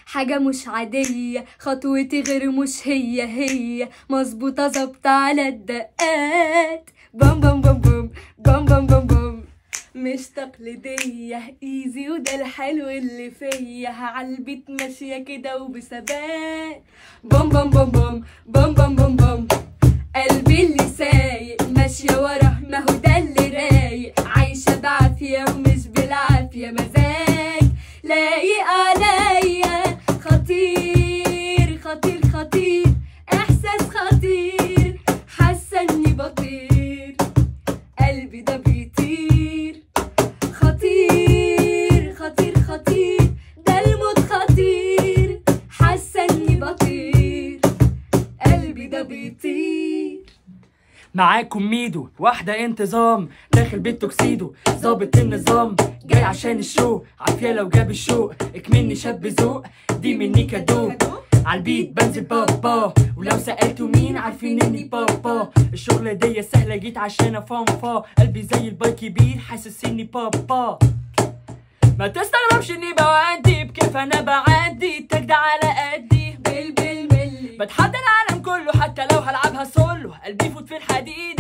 حاجة مش عادية خطوتي غير مش هي هي مظبوطة ظابطة على الدقات بام بام بام بام بام بام بام بام مش تقليدية ايزي وده الحلو اللي فيا عالبيت ماشية كده وبثبات بام بام بام بام بام بام بام بام قلبي اللي سايق ماشية وراه ما هو ده اللي رايق عايشة بعافية ومش بالعافية مزاج لايق عليا خطير خطير خطير احساس خطير حاسة اني بطير قلبي ده بيطير خطير خطير خطير ده الموت خطير حاسة اني بطير قلبي ده بيطير معاكم ميدو واحدة انتظام داخل بيت توكسيدو ظابط النظام جاي عشان الشو عافية لو جاب الشوق اكمني شاب ذوق دي مني كادو عالبيت بنزل بابا ولو سألتوا مين عارفين اني بابا الشغلة دي سهلة جيت عشان افنفا قلبي زي الباي كبير حاسس اني بابا ما تستغربش اني بعدي بكيف انا بعدي التاج ده على قدي بل بل بل بتحدى العالم كله حتى لو هلعبها سولو قلبي يفوت في الحديد